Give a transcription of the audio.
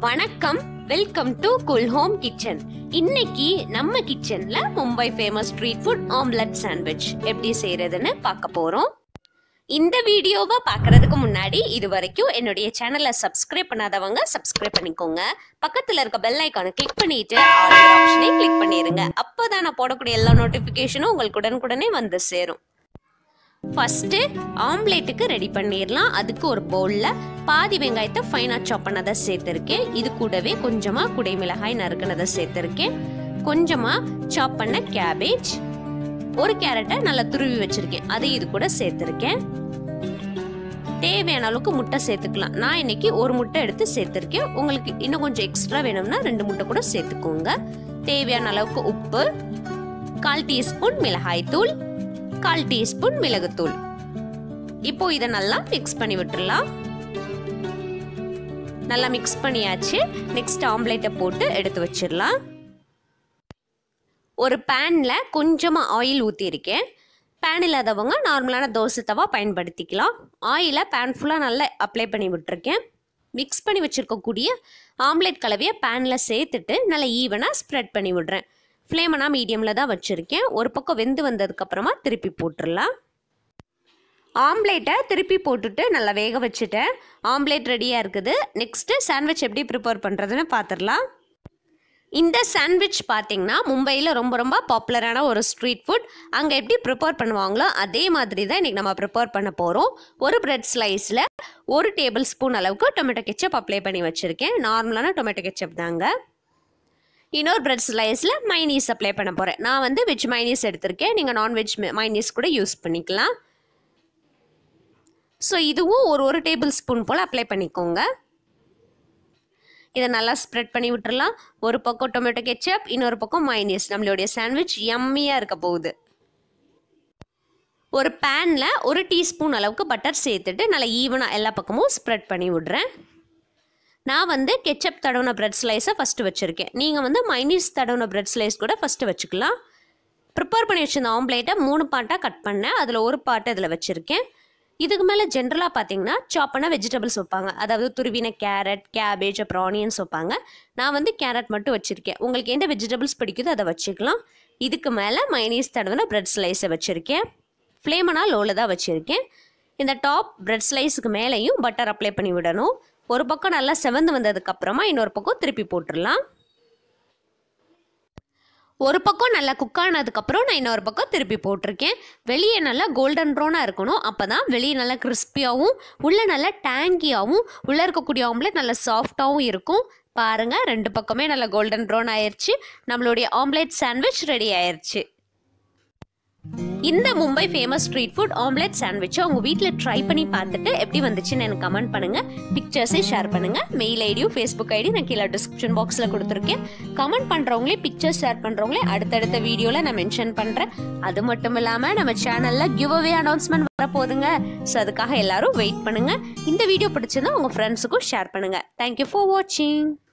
வணக்கம் welcome to குல் home kitchen இன்னைக்கு நம்ம கிச்சன்ல Mumbai famous street food omelette sandwich எப்படி செய்யறதுன்னு பார்க்க போறோம் இந்த வீடியோவை பார்க்கறதுக்கு முன்னாடி இது வரைக்கும் என்னுடைய சேனலை சப்ஸ்கிரைப் பண்ணாதவங்க சப்ஸ்கிரைப் பண்ணிக்கோங்க பக்கத்துல இருக்க பெல் ஐக்கானை கிளிக் பண்ணிட்டு ஆல் ஆப்ஷனை கிளிக் பண்ணிருங்க அப்போதான் நான் போடக்கூடிய எல்லா நோட்டிஃபிகேஷனும் உங்களுக்கு உடனுக்குடனே வந்து சேரும் ஃபஸ்ட்டு ஆம்லேட்டுக்கு ரெடி பண்ணிடலாம் அதுக்கு ஒரு பவுலில் பாதி வெங்காயத்தை ஃபைனாக சாப் பண்ணதை சேர்த்துருக்கேன் இது கூடவே கொஞ்சமாக குடை மிளகாய் நறுக்குனதை சேர்த்துருக்கேன் கொஞ்சமாக சாப் பண்ண கேபேஜ் ஒரு கேரட்டை நல்லா துருவி வச்சிருக்கேன் அதை இது கூட சேர்த்துருக்கேன் தேவையான அளவுக்கு முட்டை சேர்த்துக்கலாம் நான் இன்னைக்கு ஒரு முட்டை எடுத்து சேர்த்துருக்கேன் உங்களுக்கு இன்னும் கொஞ்சம் எக்ஸ்ட்ரா வேணும்னா ரெண்டு முட்டை கூட சேர்த்துக்கோங்க தேவையான அளவுக்கு உப்பு கால் டீஸ்பூன் மிளகாய் தூள் கால் டீஸ்பூன் மிளகுத்தூள் இப்போ இதை நல்லா மிக்ஸ் பண்ணி விட்டுறலாம் நல்லா மிக்ஸ் பண்ணியாச்சு நெக்ஸ்ட் ஆம்லேட்டை போட்டு எடுத்து வச்சிடலாம் ஒரு பேனில் கொஞ்சமாக ஆயில் ஊற்றிருக்கேன் பேன் இல்லாதவங்க நார்மலான தோசை தவா பயன்படுத்திக்கலாம் ஆயிலை பேன் ஃபுல்லாக நல்லா அப்ளை பண்ணி விட்டுருக்கேன் மிக்ஸ் பண்ணி வச்சுருக்கக்கூடிய ஆம்லேட் கலவையை பேனில் சேர்த்துட்டு நல்லா ஈவனாக ஸ்ப்ரெட் பண்ணி விடுறேன் ஃப்ளேமை நான் மீடியமில் தான் வச்சுருக்கேன் ஒரு பக்கம் வெந்து வந்ததுக்கப்புறமா திருப்பி போட்டுடலாம் ஆம்லேட்டை திருப்பி போட்டுட்டு நல்லா வேக வச்சுட்டேன் ஆம்லேட் ரெடியாக இருக்குது நெக்ஸ்ட்டு சாண்ட்விச் எப்படி ப்ரிப்பேர் பண்ணுறதுன்னு பார்த்துடலாம் இந்த சாண்ட்விச் பார்த்தீங்கன்னா மும்பையில் ரொம்ப ரொம்ப பாப்புலரான ஒரு ஸ்ட்ரீட் ஃபுட் அங்கே எப்படி ப்ரிப்பேர் பண்ணுவாங்களோ அதே மாதிரி தான் இன்றைக்கி நம்ம ப்ரிப்பேர் பண்ண போகிறோம் ஒரு பிரெட் ஸ்லைஸில் ஒரு டேபிள் ஸ்பூன் அளவுக்கு டொமேட்டோ கெச்சப் அப்ளை பண்ணி வச்சுருக்கேன் நார்மலான டொமேட்டோ கெச்சப் தாங்க இன்னொரு பிரெட் ஸ்லைஸில் மைனீஸ் அப்ளை பண்ண போகிறேன் நான் வந்து வெஜ் மைனீஸ் எடுத்திருக்கேன் நீங்கள் நான்வெஜ் மைனீஸ் கூட யூஸ் பண்ணிக்கலாம் ஸோ இதுவும் ஒரு ஒரு டேபிள் ஸ்பூன் போல் அப்ளை பண்ணிக்கோங்க இதை நல்லா ஸ்ப்ரெட் பண்ணி விட்டுறலாம் ஒரு பக்கம் டொமேட்டோ கெச்சப் இன்னொரு பக்கம் மைனீஸ் நம்மளுடைய சாண்ட்விச் எம்மியாக இருக்க போகுது ஒரு பேனில் ஒரு டீஸ்பூன் அளவுக்கு பட்டர் சேர்த்துட்டு நல்லா ஈவனாக எல்லா பக்கமும் ஸ்ப்ரெட் பண்ணி விடுறேன் நான் வந்து கெச்சப் தடவின பிரெட் ஸ்லைஸை ஃபஸ்ட்டு வச்சுருக்கேன் நீங்கள் வந்து மைனீஸ் தடவின பிரெட் ஸ்லைஸ் கூட ஃபஸ்ட்டு வச்சுக்கலாம் ப்ரிப்பேர் பண்ணி வச்சிருந்த ஆம்லேட்டை மூணு பார்ட்டாக கட் பண்ணேன் அதில் ஒரு பார்ட்டை இதில் வச்சுருக்கேன் இதுக்கு மேலே ஜென்ரலாக பார்த்தீங்கன்னா சாப் பண்ண வெஜிடபிள்ஸ் வைப்பாங்க அதாவது துருவின கேரட் கேபேஜ் அப்புறம் ஆனியன்ஸ் வைப்பாங்க நான் வந்து கேரட் மட்டும் வச்சுருக்கேன் உங்களுக்கு எந்த வெஜிடபிள்ஸ் பிடிக்குதோ அதை வச்சுக்கலாம் இதுக்கு மேலே மைனீஸ் தடவின பிரெட் ஸ்லைஸை வச்சுருக்கேன் ஃப்ளேமை நான் லோவில் தான் வச்சுருக்கேன் இந்த டாப் பிரெட் ஸ்லைஸுக்கு மேலேயும் பட்டர் அப்ளை பண்ணி விடணும் ஒரு பக்கம் நல்லா செவந்து வந்ததுக்கப்புறமா இன்னொரு பக்கம் திருப்பி போட்டுடலாம் ஒரு பக்கம் நல்லா குக் ஆனதுக்கப்புறம் நான் இன்னொரு பக்கம் திருப்பி போட்டிருக்கேன் வெளியே நல்லா கோல்டன் ப்ரௌனாக இருக்கணும் அப்போ தான் வெளியே நல்லா கிறிஸ்பியாகவும் உள்ளே நல்லா டேங்கியாகவும் உள்ளே இருக்கக்கூடிய ஆம்லேட் நல்லா சாஃப்டாகவும் இருக்கும் பாருங்கள் ரெண்டு பக்கமே நல்லா கோல்டன் ப்ரௌன் ஆயிடுச்சு நம்மளுடைய ஆம்லேட் சாண்ட்விச் ரெடி ஆயிடுச்சு இந்த Mumbai famous street food omelette சாண்ட்விச்சை உங்கள் வீட்டில் ட்ரை பண்ணி பார்த்துட்டு எப்படி வந்துச்சுன்னு எனக்கு கமெண்ட் பண்ணுங்கள் பிக்சர்ஸை ஷேர் பண்ணுங்கள் மெயில் ஐடியும் ஃபேஸ்புக் ஐடி நான் கீழே டிஸ்கிரிப்ஷன் பாக்ஸில் கொடுத்துருக்கேன் கமெண்ட் பண்ணுறவங்களே பிக்சர்ஸ் ஷேர் பண்ணுறவங்களே அடுத்தடுத்த வீடியோவில் நான் மென்ஷன் பண்ணுறேன் அது மட்டும் இல்லாமல் நம்ம சேனலில் கிவ் அவே அனௌன்ஸ்மெண்ட் வரப்போகுதுங்க ஸோ அதுக்காக எல்லாரும் வெயிட் பண்ணுங்கள் இந்த வீடியோ பிடிச்சிருந்தா உங்கள் ஃப்ரெண்ட்ஸுக்கும் ஷேர் பண்ணுங்கள் தேங்க்யூ ஃபார் வாட்சிங்